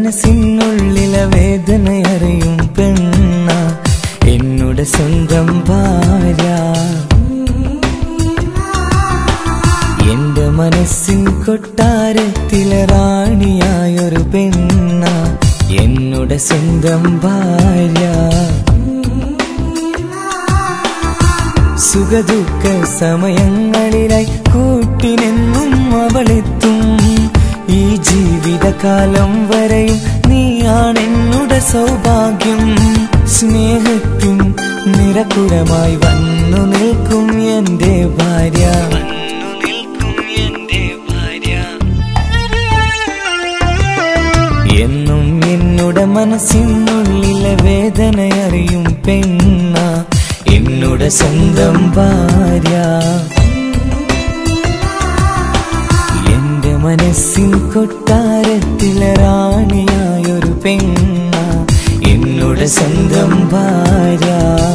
മനസ്സിനുള്ളിലെ വേദനയറിയും പെണ്ണ എന്നുടെ സ്വന്തം ഭാര്യ എന്റെ മനസ്സിൻ കൊട്ടാരത്തിലെ റാണിയായൊരു പെണ്ണ എന്നുടെ സ്വന്തം ഭാര്യ സുഖദുഃഖ സമയങ്ങളിലായി കൂട്ടിനെന്നും അവളെത്തും ഈ ജീവിതകാലം വരെയും നീയാണെന്നുടെ സൗഭാഗ്യം സ്നേഹത്തിൻ നിരക്കുരമായി വന്നു നിൽക്കും എന്റെ ഭാര്യ എന്നും എന്നുടെ മനസ്സിനുള്ളിലെ വേദനയറിയും പെണ്ണ എന്നുടെ സ്വന്തം ഭാര്യ എന്റെ മനസ്സിൻ കൊട്ടാരത്തിലെ റാണിയായൊരു പെണ്ണ എന്നുടെ സ്വന്തം ഭാര്യ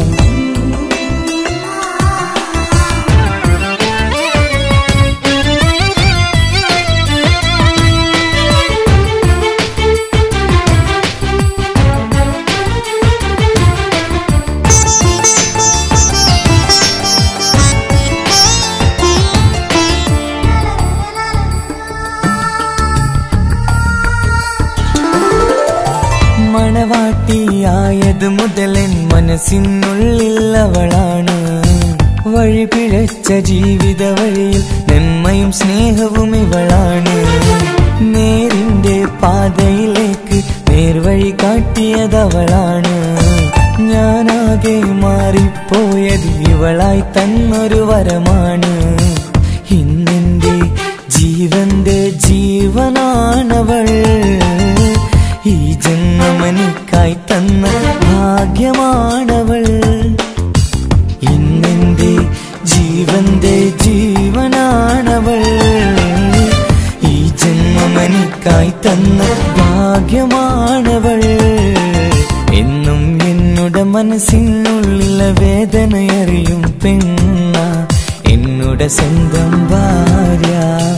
മണവാട്ടിയായത് മുതലൻ മനസ്സിനുള്ളിൽ അവളാണ് വഴി പിഴച്ച ജീവിത വഴിയിൽ നന്മയും സ്നേഹവും ഇവളാണ് നേരിന്റെ പാതയിലേക്ക് നേർവഴി കാട്ടിയതവളാണ് ഞാനാകെ മാറിപ്പോയത് ഇവളായി തന്നൊരു വരമാണ് ഇന്നെന്റെ ജീവന്റെ ജീവനാണവൾ ഈ ജന്മമനിക്കായി തന്ന ഭാഗ്യമാണവൾ ഇന്നെന്റെ ജീവന്റെ ജീവനാണവൾ ഈ ജന്മമനിക്കായി തന്ന ഭാഗ്യമാണവൾ എന്നും എന്നുടെ മനസ്സിനുള്ളിലെ വേദനയറിയും പെണ്ണ എന്നുടെ സ്വന്തം ഭാര്യ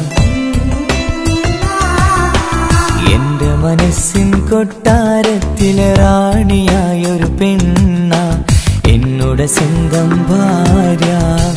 എന്റെ മനസ്സിൻ കൊട്ടാരത്തിലെ റാണിയായൊരു പെണ്ണ എന്നുടെ സ്വന്തം ഭാര്യ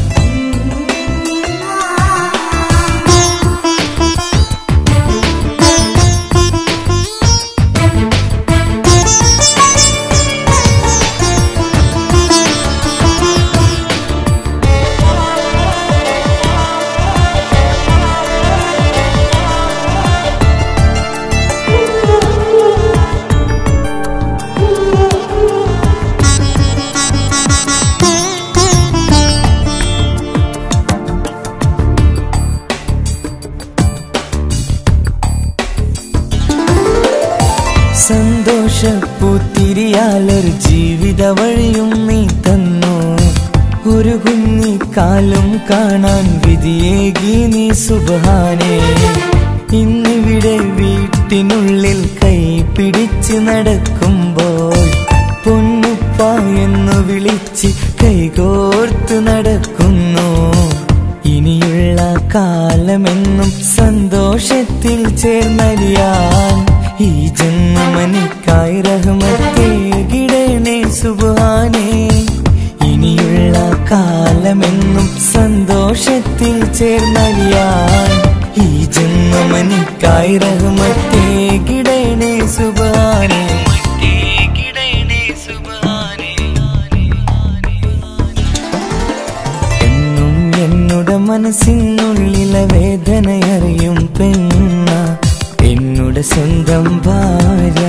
സന്തോഷപ്പൂത്തിരിയാലൊരു ജീവിത വഴിയും നീ തന്നു ഒരു കുഞ്ഞിക്കാലും കാണാൻ വിധിയേകി നീ സുബാനേ ഇന്നിവിടെ വീട്ടിനുള്ളിൽ കൈ പിടിച്ച് നടക്കുമ്പോൾ പൊന്നുപ്പ എന്ന് വിളിച്ച് കൈകോർത്ത് നടക്കുന്നു ഇനിയുള്ള കാലമെന്നും സന്തോഷത്തിൽ ചേർന്നലിയാൻ ഈ ജന്മനിക്കായി റഹ്മത്തേകിടണേ സുബാനേ ഇനിയുള്ള കാലമെന്നും സന്തോഷത്തിൽ ചേർന്നലിയാൻ ഈ ജന്മനിക്കായി റഹ്മത്തേകിടണേ സുബാനേ എന്നും എന്നുടെ മനസ്സിനുള്ളിലെ വേദനയറിയും പെണ്ണ എന്നുടെ സ്വന്തം ഭാര്യ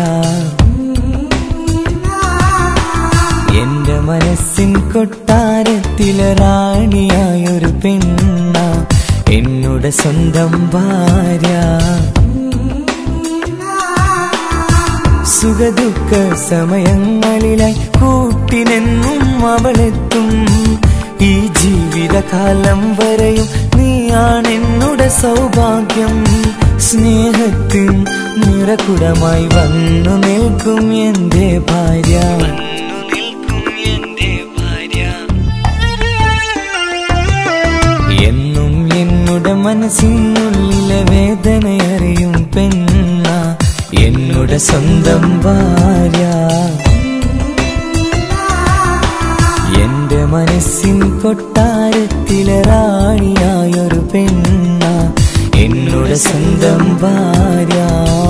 എന്റെ മനസ്സിൻ കൊട്ടാരത്തിലെ റാണിയായൊരു പെണ്ണ എന്നുടെ സ്വന്തം ഭാര്യ സുഖദുഃഖ സമയങ്ങളിലായി കൂട്ടിനെന്നും അവളെത്തും ഈ ജീവിതകാലം വരെയും നീയാണെന്നുടെ സൗഭാഗ്യം സ്നേഹത്തിൻ നിറകുടമായി വന്നു നിൽക്കും എന്റെ ഭാര്യ എന്നും എന്നുടെ മനസ്സിനുള്ളിലെ വേദനയറിയും പെണ്ണ എന്നുടെ സ്വന്തം ഭാര്യ എന്റെ മനസ്സിൻ കൊട്ടാരത്തിലെ റാണിയായൊരു പെണ്ണ എന്നുടെ സ്വന്തം ഭാര്യ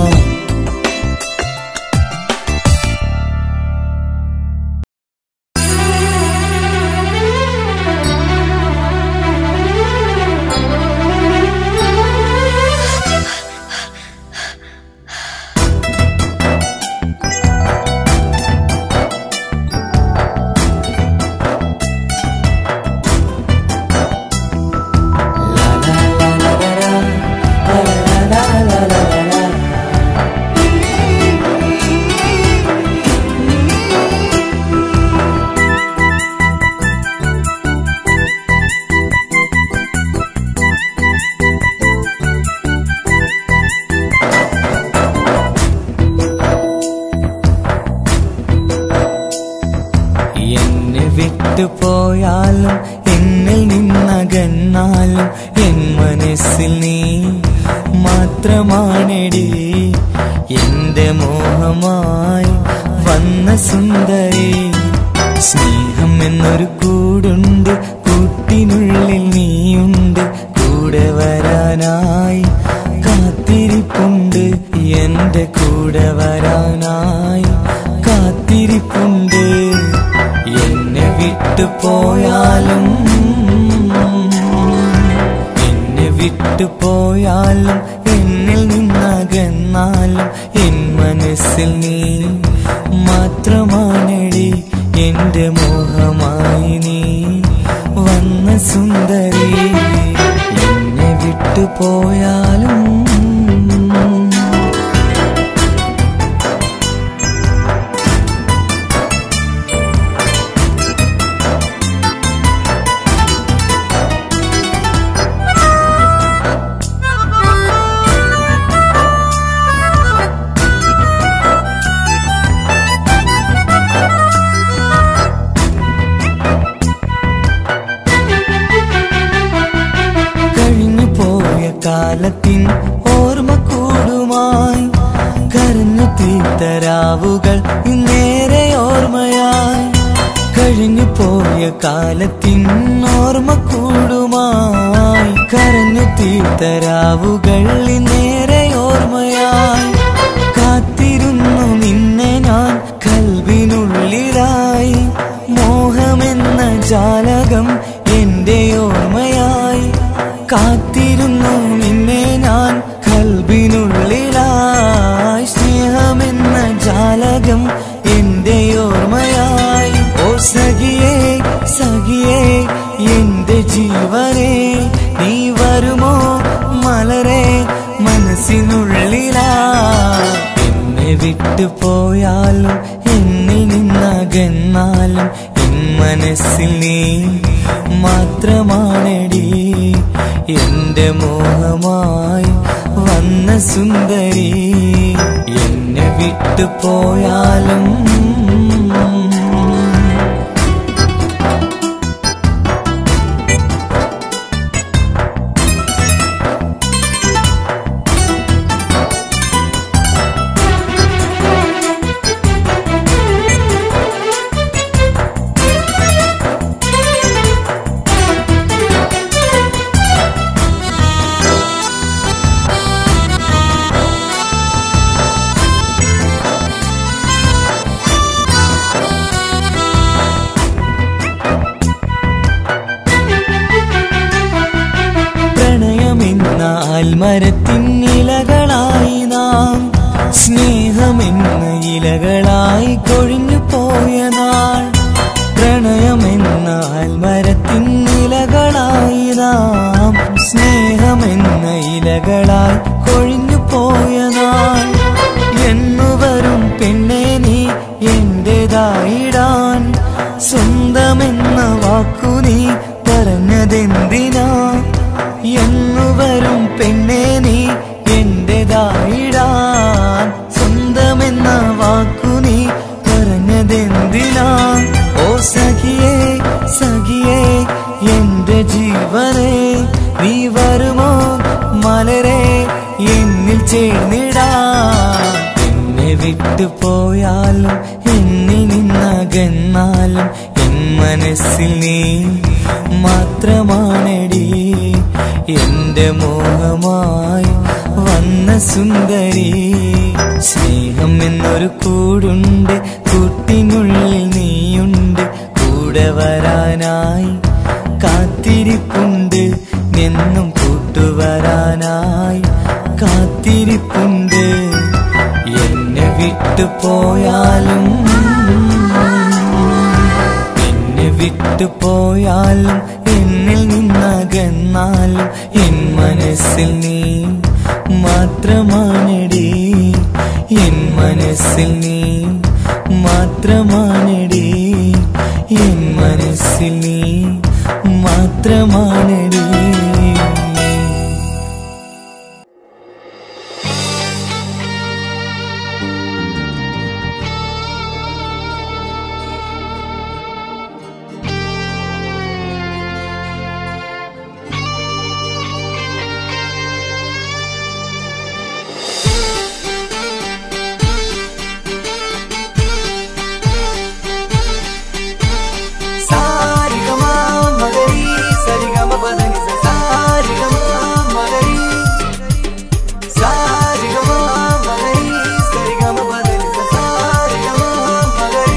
എന്നെ വിട്ടുപോയാലും എന്നിൽ നിന്നകന്നാലും എൻ മനസ്സിൽ നീ മാത്രമാണെടി എന്റെ മോഹമായി വന്ന സുന്ദരി സ്നേഹം എന്നൊരു കൂടുണ്ട് കൂട്ടിനുള്ളിൽ നീയുണ്ട് കൂടെ വരാനായി കാത്തിരിപ്പുണ്ട് എന്റെ കൂടെ വരാനായി കാത്തിരിപ്പുണ്ട് എന്നെ വിട്ടു പോയാലും എന്നെ വിട്ടു പോയാലും എന്നിൽ നിന്നകന്നാലും എൻ മനസ്സിൽ നീ മാത്രമാണെടി എന്റെ മോഹമായി നീ വന്ന സുന്ദരി എന്നെ വിട്ടു പോയാലും കഴിഞ്ഞു പോയ കാലത്തിൻ ഓർമ്മ കൂടുമായി കരഞ്ഞു തീത്തരാവുകൾ ഇന്നേറെ ഓർമ്മയായി കഴിഞ്ഞു പോയ കാലത്തിൻ ഓർമ്മ കൂടുമായി കരഞ്ഞു തീത്തരാവുകൾ ഇന്നേറെ ഓർമ്മയായി കാത്തിരുന്നു നിന്നെ ഞാൻ കൽവിനുള്ളിലായി മോഹമെന്ന ജാലകം എന്റെ ഓർമ്മയായി കാത്തിരുന്നു നിന്നെ ഞാൻ കൽബിനുള്ളിലായി സ്നേഹമെന്ന ജാലകം എന്റെ ഓർമ്മയായി ഓ സഖിയേ സഖിയേ എന്റെ ജീവനെ നീ വരുമോ മലരെ മനസ്സിനുള്ളിലാ എന്നെ വിട്ടു പോയാലും എന്നിൽ നിന്നകന്നാലും എൻ മനസ്സിൽ നീ മാത്രമാണെടി എന്റെ മോഹമായി വന്ന സുന്ദരി എന്നെ വിട്ടു പോയാലും പ്രണയമെന്ന ആൽമരത്തിൻ ഇലകളായി നാം സ്നേഹമെന്ന ഇലകളായി കൊഴിഞ്ഞു പോയ നാൾ പ്രണയമെന്ന ആൽമരത്തിൻ ഇലകളായി നാം സ്നേഹമെന്ന ഇലകളായി കൊഴിഞ്ഞു പോയ നാൾ എന്നുവരും പെണ്ണെ നീ എന്റേതായിടാൻ സ്വന്തമെന്ന വാക്കു നീ പറഞ്ഞതെന്തിനാ എന്നുവരും പെണ്ണെ നീ എന്റേതായിടാൻ സ്വന്തമെന്ന വാക്കു നീ പറഞ്ഞതെന്തിനാ ഓ സഖിയേ സഖിയേ എന്റെ ജീവനെ നീ വരുമോ മലരെ വിട്ടു പോയാലും എന്നെ നിന്നകന്നാലും എൻ മനസ്സിൽ നീ മാത്രമാണടി എന്റെ മോഹമായി വന്ന സുന്ദരി സ്നേഹം എന്നൊരു കൂടുണ്ട് കൂട്ടിനുള്ളിൽ നീയുണ്ട് കൂടെ വരാനായി കാത്തിരിപ്പുണ്ട് എന്നും കൂട്ടുവരാനായി കാത്തിരിപ്പുണ്ട് എന്നെ വിട്ടു പോയാലും എന്നെ വിട്ടു പോയാലും എന്നിൽ നിന്നകന്നാലും എൻ മനസ്സിൽ നീ മാത്രമാണെടി എൻ മനസ്സിൽ നീ മാത്രമാണെടി എൻ മനസ്സിൽ നീ മാത്രമാണെടി സാരിഗമ മഗരി സരിഗമ പദനി സാരിഗമ മഗരി സാരിഗമ മഗരി സരിഗമ പദനി സാരിഗമ മഗരി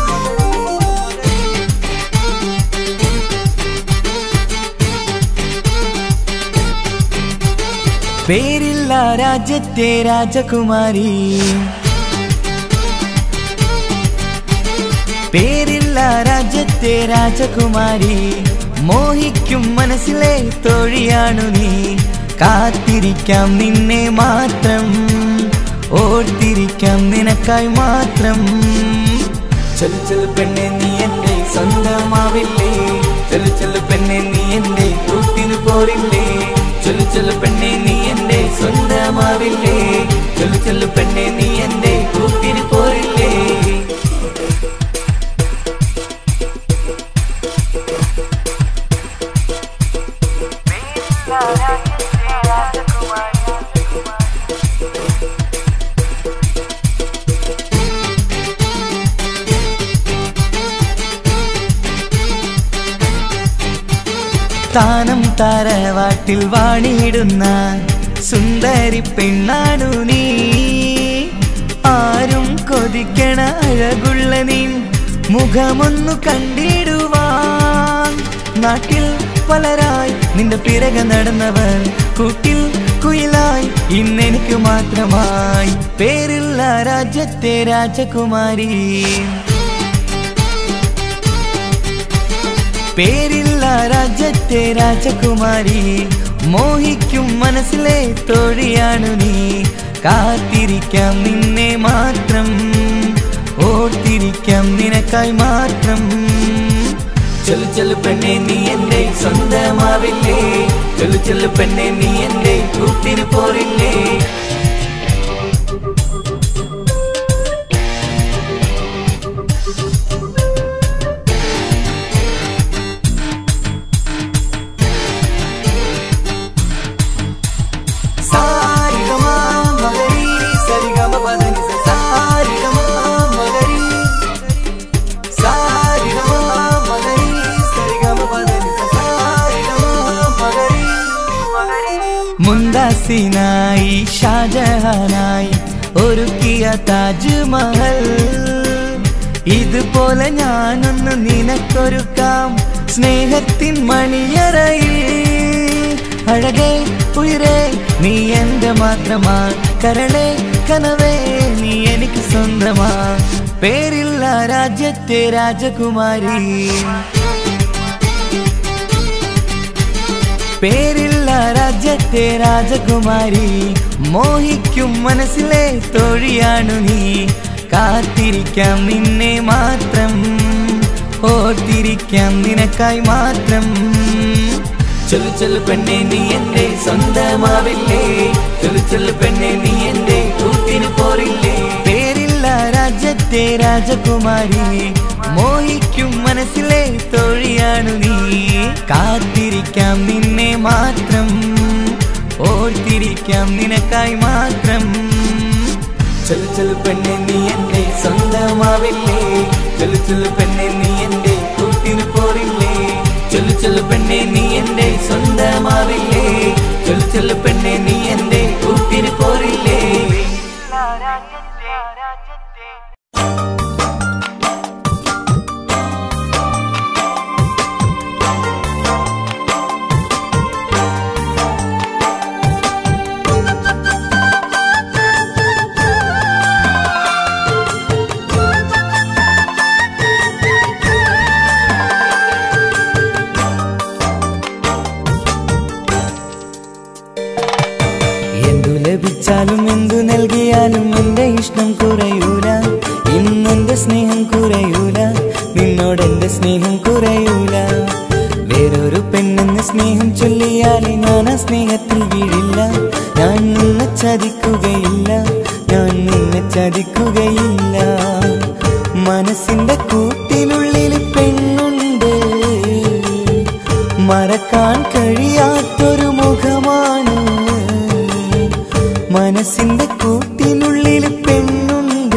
പേരില്ല രാജ്യത്തെ രാജകുമാരി പേരില്ല രാജ്യത്തെ രാജകുമാരി മോഹിക്കും മനസ്സിലെ തോഴിയാണു നീ കാത്തിരിക്കാം നിന്നെ മാത്രം ഓർത്തിരിക്കാം നിനക്കായി മാത്രം ചൊല്ലു ചൊല്ലു പെണ്ണെ നീ എന്റെ സ്വന്തമാവില്ലേ ചൊല്ലു ചൊല്ലു പെണ്ണെ നീ എന്റെ കൂട്ടിന് പോരില്ലേ ചൊല്ലു ചൊല്ലു പെണ്ണെ നീ എന്റെ സ്വന്തമാവില്ലേ ചൊല്ലു ചൊല്ലു പെണ്ണെ നീ എന്റെ കൂട്ടിന് പോരില്ലേ താനം താരവാട്ടിൽ വാണിടുന്ന സുന്ദരി പെണ്ണാണു നീ ആരും കൊതിക്കണ അഴകുള്ള നീ മുഖമൊന്നു കണ്ടിടുവാൻ നാട്ടിൽ പലരായി നിന്റെ പിറകെ നടന്നവർ കൂട്ടിൽ കുയിലായി ഇന്നെനിക്ക് മാത്രമായി പേരില്ല രാജ്യത്തെ രാജകുമാരി പേരില്ല രാജ്യത്തെ രാജകുമാരി മോഹിക്കും മനസ്സിലെ തോഴിയാണു നീ കാത്തിരിക്കാം നിന്നെ മാത്രം ഓർത്തിരിക്കാം നിനക്കായി മാത്രം ചൊല്ലു ചൊല്ലു പെണ്ണെ നീ എന്റെ സ്വന്തമാവില്ലേ ചൊല്ലു ചൊല്ലു പെണ്ണെ നീ എന്റെ കൂട്ടിന് പോരില്ലേ സാരിഗമ മഗരി സരിഗമ പദനി സാരിഗമ മഗരി സാരിഗമ മഗരി സരിഗമ പദനി സാരിഗമ മഗരി മുന്താസിനായി ഷാജഹാനായി ഒരുക്കിയ താജ്മഹൽ ഇതുപോലെ ഞാനൊന്ന് നിനക്കൊരുക്കാം സ്നേഹത്തിൻ മണിയറയിൽ അഴകേ ഉയരേ നീ എന്റെ മാത്രമാ കരളേ കനവേ നീ എനിക്ക് സ്വന്തമാ പേരില്ല രാജ്യത്തെ രാജകുമാരി പേരില്ല രാജ്യത്തെ രാജകുമാരി മോഹിക്കും മനസ്സിലെ തോഴിയാണു നീ കാത്തിരിക്കാം നിന്നെ മാത്രം ഓർത്തിരിക്കാം നിനക്കായി മാത്രം ചൊല്ലു ചൊല്ലു പെണ്ണെ നീ എന്റെ സ്വന്തമാവില്ലേ ചൊല്ലു ചൊല്ലു പെണ്ണെ നീ എന്റെ കൂട്ടിന് പോരില്ലേ പേരില്ല രാജ്യത്തെ രാജകുമാരി മോഹിക്കും മനസ്സിലെ തോഴിയാണു നീ കാത്തിരിക്കാം നിന്നെ മാത്രം ഓർത്തിരിക്കാം നിനക്കായി മാത്രം ചൊല്ലു ചൊല്ലു പെണ്ണെ നീ എന്റെ സ്വന്തമാവില്ലേ ചൊല്ലു ചൊല്ലു പെണ്ണെ നീ എന്റെ കൂട്ടിന് പോരില്ലേ ചൊല്ലു ചൊല്ലു പെണ്ണെ നീ എന്റെ സ്വന്തമാവില്ലേ ചൊല്ലു ചൊല്ലു പെണ്ണെ നീ എന്റെ കൂട്ടിന് പോരില്ലേ എന്തു ലഭിച്ചാലും എന്തു നൽകിയാലും എന്റെ ഇഷ്ടം കുറയൂല ഇന്നെന്റെ സ്നേഹം കുറയൂല നിന്നോടെന്റെ സ്നേഹം കുറയൂല വേറൊരു പെണ്ണെന്ന് സ്നേഹം ചൊല്ലിയാൽ ഞാൻ ആ സ്നേഹത്തിൽ വീഴില്ല ഞാൻ നിന്നെ ചതിക്കുകയില്ല ഞാൻ നിന്നെ ചതിക്കുകയില്ല മനസ്സിന്റെ കൂട്ടിനുള്ളിൽ പെണ്ണുണ്ട് മറക്കാൻ കഴിയാത്തൊരു മുഖമാണ് മനസ്സിന്റെ കൂട്ടിനുള്ളിൽ പെണ്ണുണ്ട്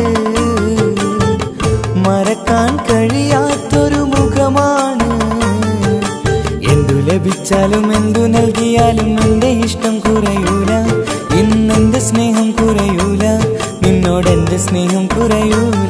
മറക്കാൻ കഴിയാത്തൊരു മുഖമാണ് എന്തു ലഭിച്ചാലും എന്തു നൽകിയാലും എന്റെ ഇഷ്ടം കുറയൂല ഇന്നെന്റെ സ്നേഹം കുറയൂല നിന്നോടെന്റെ സ്നേഹം കുറയൂല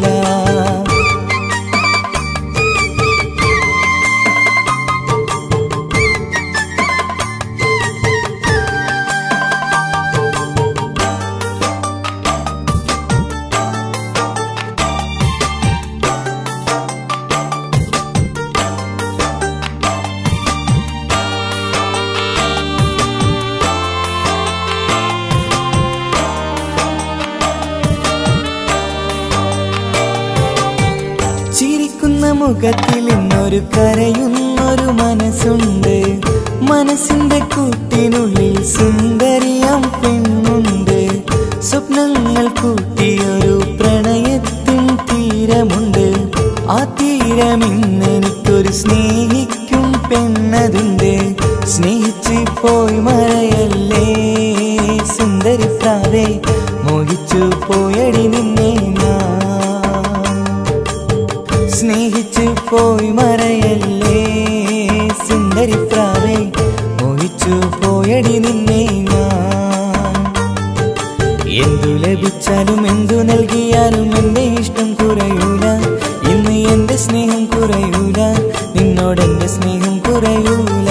ചിരിക്കുന്ന മുഖത്തിൽ ഇന്നൊരു കരയുന്നൊരു മനസ്സുണ്ട് മനസ്സിന്റെ കൂട്ടിനുള്ളിൽ സുന്ദരിയാം പെണ്ണുണ്ട് സ്വപ്നങ്ങൾ കൂട്ടിയൊരു പ്രണയത്തിൻ തീരമുണ്ട് ആ തീരം ഇന്നെനിക്കൊരു സ്നേഹിക്കും പെണ്ണതുണ്ട് സ്നേഹിച്ച് പോയി മറയല്ലേ സുന്ദരി പ്രാവേ മോഹിച്ചു പോയടി നിന്നെ ഞാൻ സ്നേഹിച്ചു പോയി മറയല്ലേ സുന്ദരി പ്രാവേ മോഹിച്ചു പോയടി നിന്നെ ഞാൻ എന്തു ലഭിച്ചാലും എന്തു നൽകിയാലും എന്റെ ഇഷ്ടം കുറയൂല ഇന്ന് എന്റെ സ്നേഹം കുറയൂല നിന്നോടെന്റെ സ്നേഹം കുറയൂല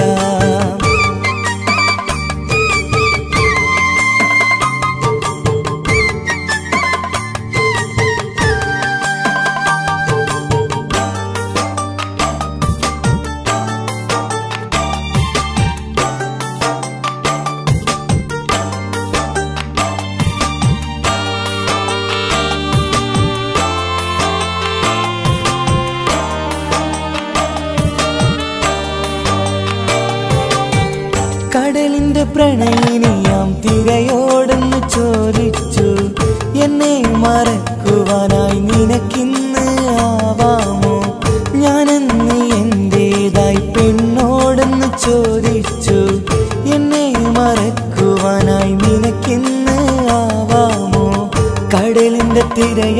കടലിന്റെ പ്രണയിനിയാം തിരയോടെന്ന് ചോദിച്ചു എന്നെ മറക്കുവാനായി നിനക്കിന്ന് ആവാമോ ഞാനെന്ന് എന്റേതായി പെണ്ണോടെന്ന് ചോദിച്ചു എന്നെ മറക്കുവാനായി നിനക്കിന്ന് ആവാമോ കടലിന്റെ തിരയ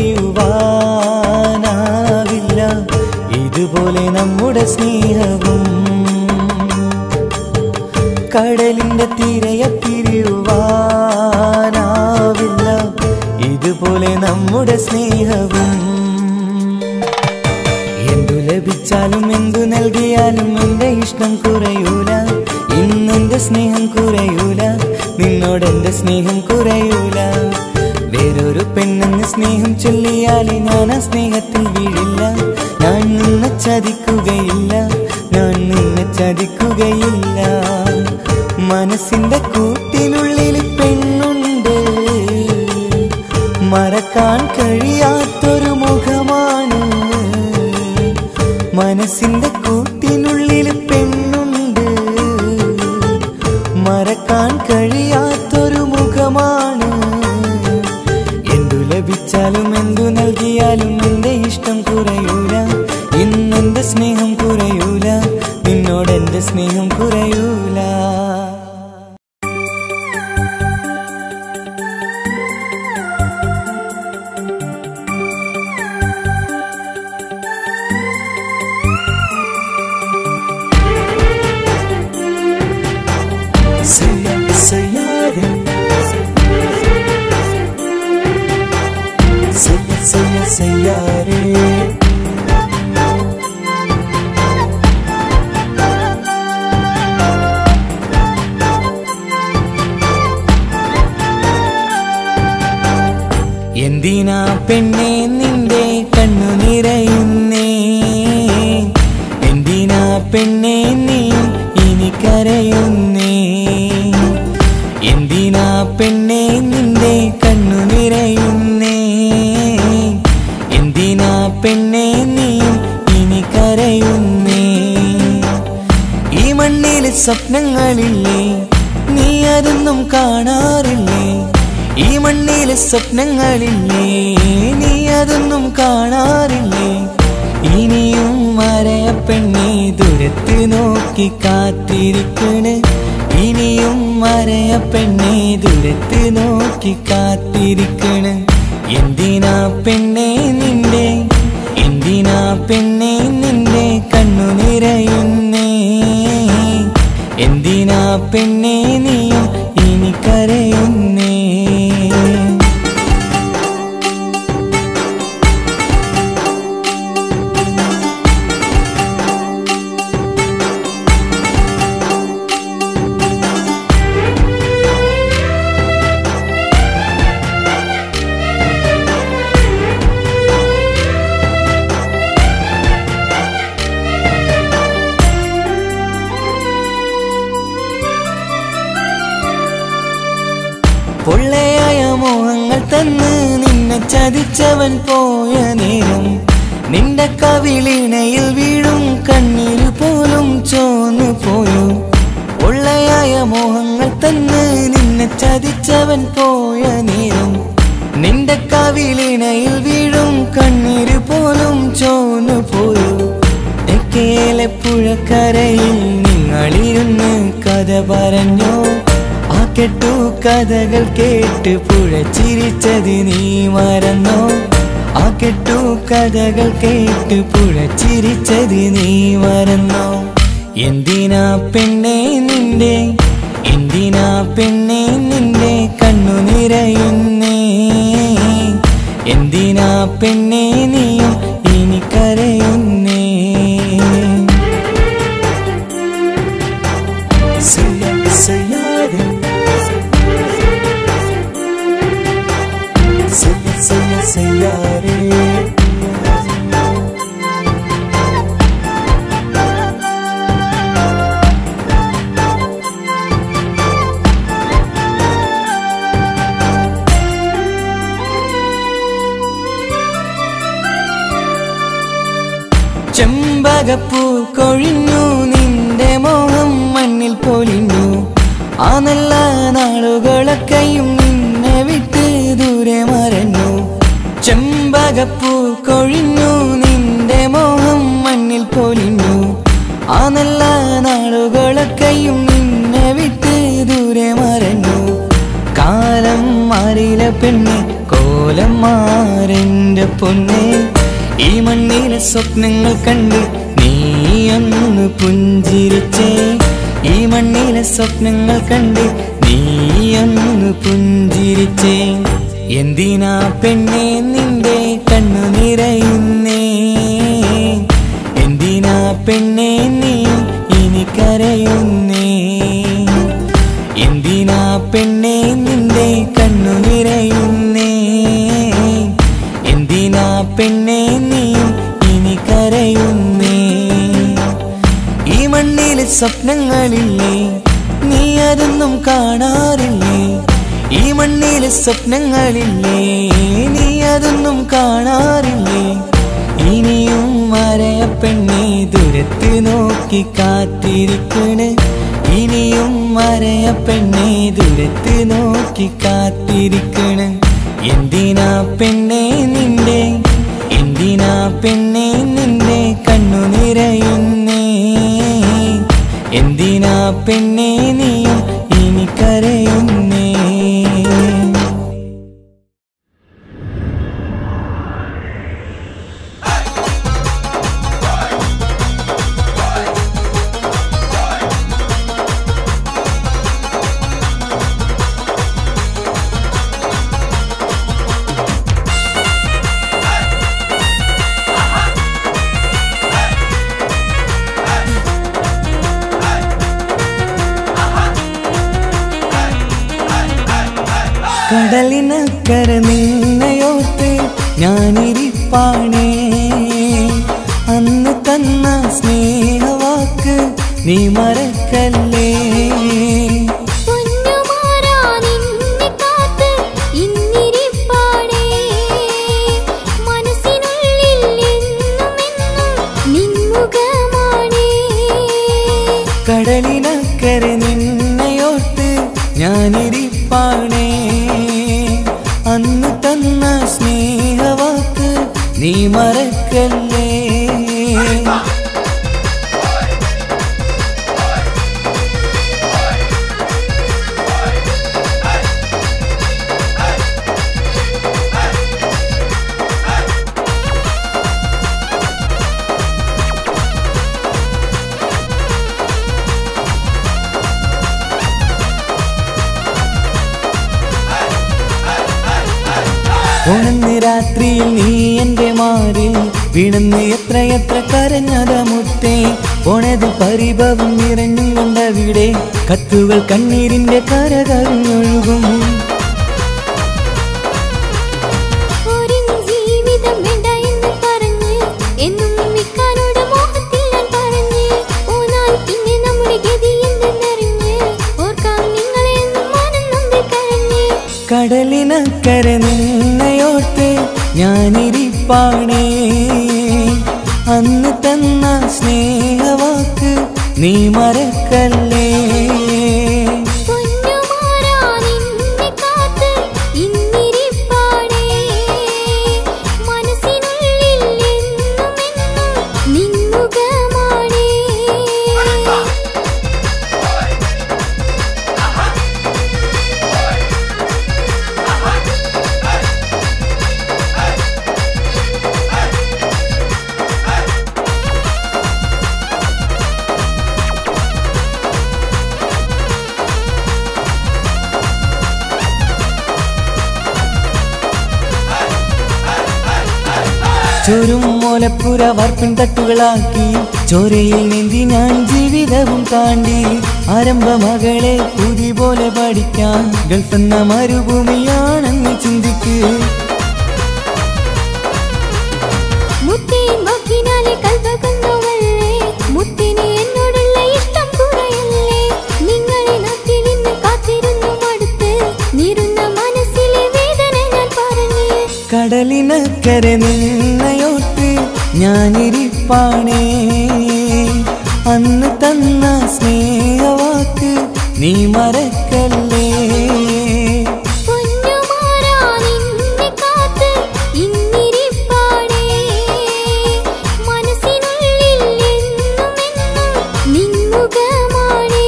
പിരിയുവാനാവില്ല ഇതുപോലെ നമ്മുടെ സ്നേഹവും കടലിന്റെ തിരയ പിരിയുവാനാവില്ല ഇതുപോലെ നമ്മുടെ സ്നേഹവും എന്തു ലഭിച്ചാലും എന്തു നൽകിയാലും എന്റെ ഇഷ്ടം കുറയൂല ഇന്നെന്റെ സ്നേഹം കുറയൂല നിന്നോടെന്റെ സ്നേഹം കുറയൂല വേറൊരു പെണ്ണെന്ന് സ്നേഹം ചൊല്ലിയാൽ ഞാൻ ആ സ്നേഹത്തിൽ വീഴില്ല ഞാൻ നിന്നെ ചതിക്കുകയില്ല ഞാൻ നിന്നെ ചതിക്കുകയില്ല മനസ്സിന്റെ കൂട്ടിനുള്ളിൽ പെണ്ണുണ്ട് മറക്കാൻ കഴിയാത്തൊരു മുഖമാണ് മനസ്സിന്റെ കൂട്ടിനുള്ളിൽ പെണ്ണുണ്ട് മറക്കാൻ കഴിയാത്തൊരു മുഖമാണ് എന്തു ലഭിച്ചാലും എന്തു നൽകിയാലും എന്റെ ഇഷ്ടം കുറയൂല ഇന്നെന്റെ സ്നേഹം കുറയൂല നിന്നോടെന്റെ സ്നേഹം കുറയൂല സയ്യാരേ എന്തിനാ പെണ്ണെ നിന്റെ കണ്ണു നിറയുന്നേ എന്തിനാ പെണ്ണെ നീ ഇനി കരയുന്നേ എന്തിനാ പെണ്ണെ നിന്റെ കണ്ണു നിറയുന്നേ എന്തിനാ പെണ്ണെ നീ ഇനി കരയുന്നേ ഈ മണ്ണിലെ സ്വപ്നങ്ങളില്ലേ നീ അതൊന്നും കാണാറില്ലേ ഈ മണ്ണിലെ സ്വപ്നങ്ങളില്ലേ നീ അതൊന്നും കാണാറില്ലേ ഇനിയും മരയ പെണ്ണെ ദൂരത്ത് നോക്കി കാത്തിരിക്കണ് ഇനിയും മരയ പെണ്ണെ ദൂരത്ത് നോക്കി കാത്തിരിക്കണ് എന്തിനാ പെണ്ണെ നിന്റെ എന്തിനാ പെണ്ണെ നിന്റെ കണ്ണു നിറയുന്നേ എന്തിനാ പെണ്ണെ നീയും ഇനി കരയുന്നേ പൊള്ളയായ മോഹങ്ങൾ തന്ന് നിന്നെ ചതിച്ചവൻ പോയ നേരം നിന്റെ കവിളിണയിൽ വീഴും കണ്ണീർ പോലും ചോന്നു പോയോ പൊള്ളയായ മോഹങ്ങൾ തന്ന് നിന്നെ ചതിച്ചവൻ പോയ നേരം നിന്റെ കവിളിണയിൽ വീഴും കണ്ണീർ പോലും ചോന്നു പോയോ തെക്കേലെ പുഴക്കരയിൽ നിങ്ങളിരുന്ന് കഥ പറഞ്ഞോ ആ കെട്ടു കഥകൾ കേട്ട് പുഴ ചിരിച്ചത് നീ മറന്നോ ആ കെട്ടു കഥകൾ കേട്ട് പുഴ ചിരിച്ചത് നീ മറന്നോ എന്തിനാ പെണ്ണെ നിന്റെ എന്തിനാ പെണ്ണെ നിന്റെ കണ്ണു നിറയുന്നേ എന്തിനാ പെണ്ണെ നീയും ഇനി കരയുന്നേ സയ്യ സയ്യാരെ സയ്യ സയ്യ സയ്യാരെ ചെമ്പകപ്പൂ കൊഴിഞ്ഞു നിന്റെ മോഹം മണ്ണിൽ പൊലിഞ്ഞു ആ നല്ല നാളുകളൊക്കെയും നിന്നെ വിട്ട് ദൂരെ മറഞ്ഞു ചെമ്പകപ്പൂ കൊഴിഞ്ഞു നിന്റെ മോഹം മണ്ണിൽ പൊലിഞ്ഞു ആ നല്ല നാളുകളൊക്കെയും നിന്നെ വിട്ട് ദൂരെ മറഞ്ഞു കാലം മാറിയില പെണ്ണെ കോലം മാറെന്റെ പൊന്നെ ഈ മണ്ണിലെ സ്വപ്നങ്ങൾ കണ്ട് നീ ഒന്ന് പുഞ്ചിരിച്ചേ ഈ മണ്ണിലെ സ്വപ്നങ്ങൾ കണ്ട് നീ ഒന്ന് പുഞ്ചിരിച്ചേ എന്തിനാ പെണ്ണെ നിന്റെ കണ്ണു നിറയുന്നേ എന്തിനാ പെണ്ണെ നീ ഇനി കരയുന്നേ എന്തിനാ പെണ്ണെ നിന്റെ കണ്ണു നിറയുന്നേ എന്തിനാ പെണ്ണെ നീയും ഇനി കരയുന്നേ ഈ മണ്ണിലെ സ്വപ്നങ്ങളില്ലേ നീ അതൊന്നും കാണാറില്ലേ ഈ മണ്ണിലെ സ്വപ്നങ്ങളില്ലേ നീ അതൊന്നും കാണാറില്ലേ ഇനിയും മരയ പെണ്ണെ ദൂരത്ത് നോക്കി കാത്തിരിക്കണ് ഇനിയും മരയ പെണ്ണെ ദൂരത്ത് നോക്കി കാത്തിരിക്കണ് എന്തിനാ പെണ്ണെ നിന്റെ എന്തിനാ പെണ്ണെ നിന്റെ കണ്ണു നിറയുന്നേ എന്തിനാ പെണ്ണെ നീയും ഇനി കരയുന്നേ Hey! കടലിനക്കര നിന്നയോർത്ത് ഞാനിരിപ്പാണേ അന്ന് തന്ന സ്നേഹവാക്ക് നീ മറക്കല്ലേ പൊന്നുമാറാ നിന്നെ കാത്ത് ഇന്നിരിപ്പാടേ മനസ്സിനുള്ളിൽ എന്നുമെന്നും നിൻമുഖമാണേ കടലിനക്കര നിന്നയോർത്ത് ഞാനിരിപ്പാണേ അന്ന് തന്ന സ്നേഹവാക്ക് നീ മറക്കല്ലേ ഉണന്ന് രാത്രിയിൽ നീ എന്റെ മാറിൽ വീണന്ന് എത്രയെത്ര കരഞ്ഞത മുത്തേ ഉണത് പരിഭവം നിറഞ്ഞുകൊണ്ടവിടെ കത്തുകൾ കണ്ണീരിന്റെ കരകവിഞ്ഞൊഴുകും ഒരു ജീവിതം വേണ്ട എന്ന് പറഞ്ഞ് എന്നും നിൽക്കാനോട് മോഹത്തിൽ ഞാൻ പറഞ്ഞ് ഊനാൽ പിന്നെ നമ്മുടെ ഗതി എന്തെന്നറിഞ്ഞ് ഓർക്കാം നിങ്ങളെ എന്നും മാനം നമ്പി കരഞ്ഞ് കടലിനക്കര നിന്നയോർത്ത് ഞാനിരിപ്പാണേ അന്ന് തന്ന സ്നേഹവാക്ക് നീ മറക്കല്ലേ പൊന്നുമാറാ നിന്നെ കാത്ത് ഇന്നിരിപ്പാടേ മനസ്സിനുള്ളിൽ എന്നുമെന്നും നിൻമുഖമാണേ ചൊരും മോലപ്പുര വർപ്പിൻ തട്ടുകളാക്കി ചോരയിൽ നീന്തി ഞാൻ ജീവിതവും താണ്ടി ആരംഭ മകളെ പുതി പോലെ പഠിക്കാൻ ഗൾഫ് എന്ന മരുഭൂമിയാണെന്ന് ചിന്തിക്ക് മുത്തേൻ വാക്കിനാലെ കൽവകുന്നവല്ലേ മുത്തിനെ എന്നോടുള്ള ഇഷ്ടം കുറയല്ലേ നിങ്ങളെ നാട്ടിൽ ഇന്ന് കാത്തിരുന്നു മടുത്ത് നീറുന്ന മനസ്സിലെ വേദന ഞാൻ പറഞ്ഞു കടലിനക്കര നിന്നയോട്ട് ഞാനിരിപ്പാണേ അന്ന് തന്ന സ്നേഹവാക്ക് നീ മറക്കല്ലേ പൊന്നുമാറാ നിന്നെ കാത്ത് ഇന്നിരിപ്പാടേ മനസ്സിനുള്ളിൽ എന്നുമെന്നും നിൻമുഖമാണേ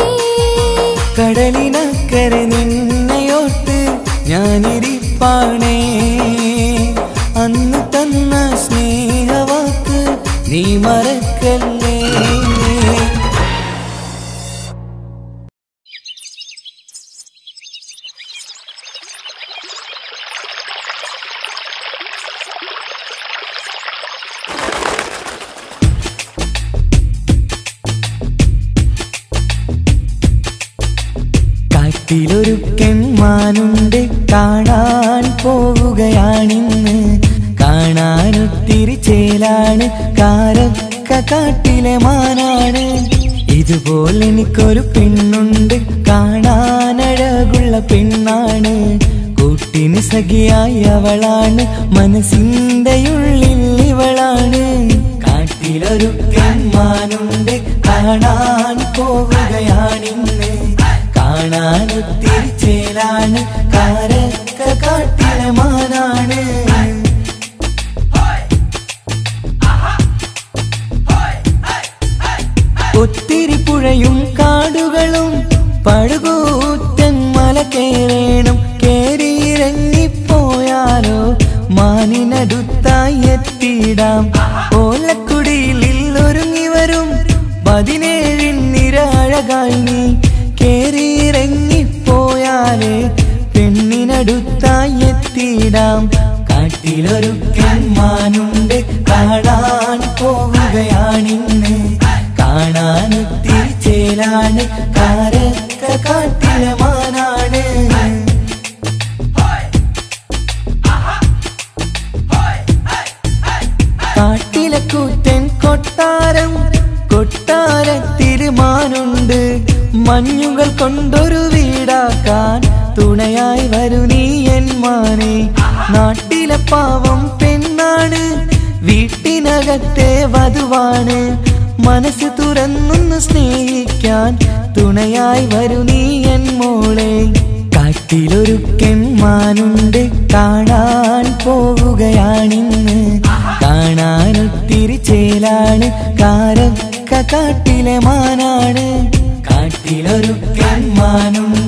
കടലിനക്കര നിന്നയോട്ട് ഞാനിരിപ്പാണേ അന്ന് തന്ന സ്നേഹവാക്ക് നീ മറക്കല്ലേ കാട്ടിലൊരു കെൺമാനുണ്ട് കാണാൻ പോവുകയാണിന്ന് കാണാനൊത്തിരി ചേലാണ് കാരക്ക കാട്ടിലെ മാനാണ് ഇതുപോലെ എനിക്കൊരു പെണ്ണുണ്ട് കാണാനഴകുള്ള പെണ്ണാണ് കൂട്ടിന് സഖിയായി അവളാണ് മനസ്സിന്റെ ഉള്ളിൽ ഇവളാണ് കാട്ടിലൊരു കെൺമാനുണ്ട് കാണാൻ പോവുകയാണിന്ന് കാണാനൊത്തിരി ചേലാണ് കാരക്ക കാട്ടിലെ മാനാണ് ഒത്തിരി പുഴയും കാടുകളും പടുകൂറ്റൻ മല കേറേണം കേറിയിറങ്ങിപ്പോയാലോ മാനിനടുത്തായി എത്തിയിടാം ഓലക്കുടിയിൽ ഒരുങ്ങി വരും പതിനേഴിൻ നിര അഴകായി നീ കേറിയിറങ്ങിപ്പോയാലേ പെണ്ണിനടുത്തായി എത്തിയിടാം കാട്ടിലൊരു കെൺമാനുണ്ട് കാണാൻ പോവുകയാണിന്ന് കാണാനൊത്തിരി ചേലാണ് കാരക്ക കാട്ടിലെ മാനാണ് കാട്ടിലെ കൂറ്റൻ കൊട്ടാരം കൊട്ടാര തിരുമാനുണ്ട് മഞ്ഞുകൾ കൊണ്ടൊരു വീടാക്കാൻ തുണയായി വരൂ നീ എൻ മാനെ നാട്ടിലെ പാവം പെണ്ണാണ് വീട്ടിനകത്തെ വധുവാണ് മനസ്സ് തുറന്നൊന്ന് സ്നേഹിക്കാൻ തുണയായി വരൂ നീ എൻ മോളെ കാട്ടിലൊരു കെമ്മാനുണ്ട് കാണാൻ പോവുകയാണിന്ന് കാണാനൊത്തിരി ചേലാണ് കാരക്ക കാട്ടിലെ മാനാണ് കാട്ടിലൊരു കെമ്മാനുണ്ട്